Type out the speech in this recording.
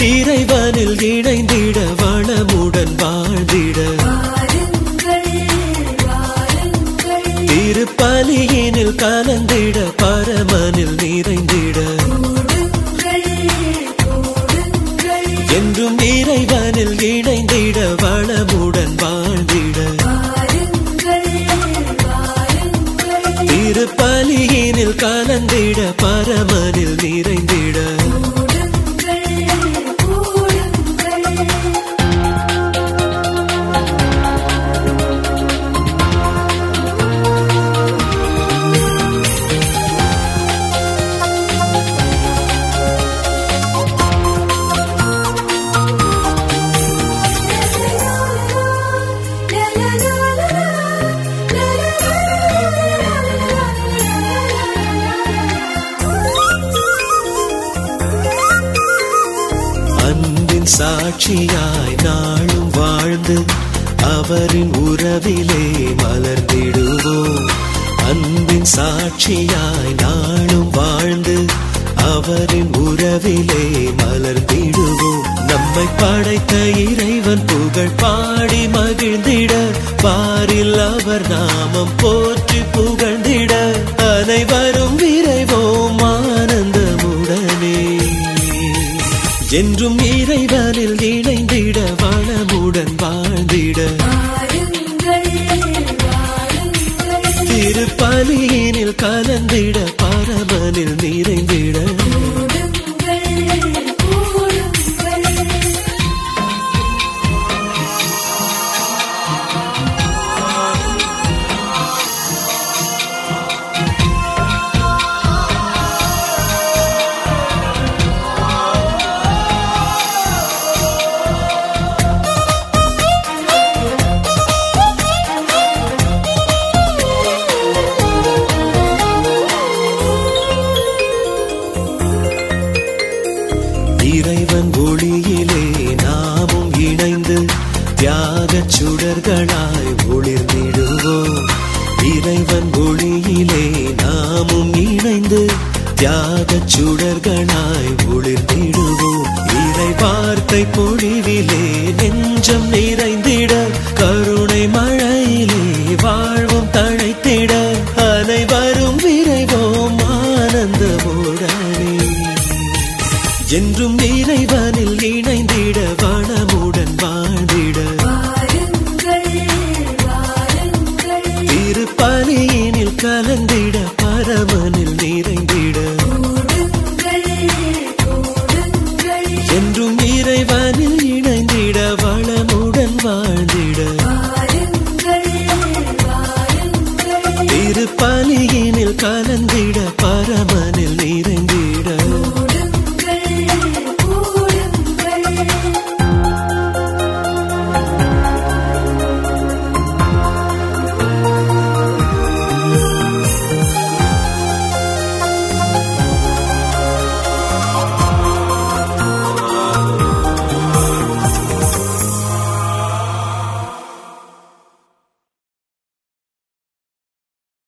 இறைவனில் இணைந்திட வளமுடன் வாழ்ந்திட வாருங்கள் வாருங்கள் திருப்பலியினில் கலந்திட பரமனில் நிறைந்திட கூடுங்கள் கூடுங்கள் என்றும் இறைவனில் இணைந்திட வளமுடன் வாழ்ந்திட வாருங்கள் வாருங்கள் திருப்பலியினில் கலந்திட பரமனில் நிறைந்திட கூடுங்கள் கூடுங்கள் அன்பின் சாட்சியாய் நாளும் வாழ்ந்து அவரின் உறவிலே மலர்ந்திடுவோம் அன்பின் சாட்சியாய் நாளும் வாழ்ந்து அவரின் உறவிலே மலர்ந்திடுவோம் நம்மை படைத்த இறைவன் புகழ் பாடி மகிழ்ந்திட பாரில் அவர் நாமம் போற்றி புகழ்ந்திட அனைவரும் விரைவோம் ஆனந்தமுடனே என்றும் இறைவனில் இணைந்திட வளமுடன் வாழ்ந்திட வாருங்கள் வாருங்கள் திருப்பலியினில் கலந்திட பரமனில் நிறைந்திட கூடுங்கள் கூடுங்கள் இறைவன் ஒளியிலே நாமும் இணைந்து தியாகச் சுடர்களாய் ஒளிர்ந்திடுவோம் இறைவன் ஒளியிலே நாமும் இணைந்து தியாகச் சுடர்களாய் ஒளிர்ந்திடுவோம் இறை வார்த்தை பொழிவிலே நெஞ்சம் நிறைந்திட கருணை மழையிலே வாழ்வும் தழைத்திட அனைவரும் விரைவோம் ஆனந்தமுடனே என்றும் இறைவனில் இணைந்திட வளமுடன் வாழ்ந்திட வாருங்கள் வாருங்கள் திருப்பலியினில் கலந்திட பரமன்